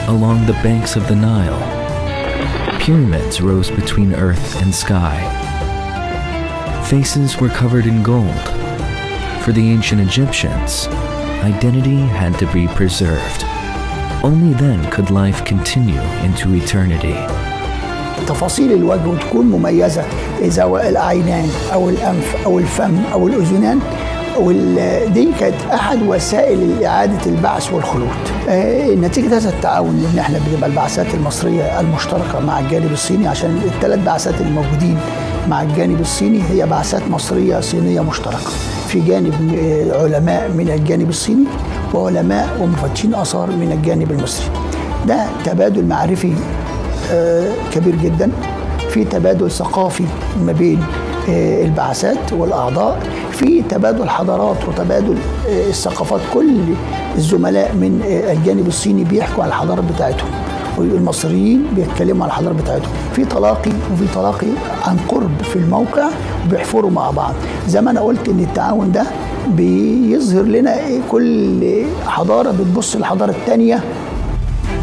along the banks of the Nile. Pyramids rose between earth and sky. Faces were covered in gold. For the ancient Egyptians, identity had to be preserved. Only then could life continue into eternity. تفاصيل الوجه وتكون مميزة إذا العينان أو الأنف أو الفم أو الأذنان وال- دي كانت أحد وسائل إعادة البعث والخلود آه، نتيجة هذا التعاون إن إحنا بنبقى البعثات المصرية المشتركة مع الجانب الصيني عشان الثلاث بعثات الموجودين مع الجانب الصيني هي بعثات مصرية صينية مشتركة في جانب آه، علماء من الجانب الصيني وعلماء ومفتشين آثار من الجانب المصري ده تبادل معرفي آه، كبير جدا في تبادل ثقافي ما بين آه، البعثات والاعضاء في تبادل حضارات وتبادل آه، الثقافات كل الزملاء من آه، الجانب الصيني بيحكوا على الحضاره بتاعتهم والمصريين بيتكلموا على الحضاره بتاعتهم في تلاقي وفي تلاقي عن قرب في الموقع وبيحفروا مع بعض زي ما انا قلت ان التعاون ده بيظهر لنا إيه كل حضاره بتبص للحضاره الثانيه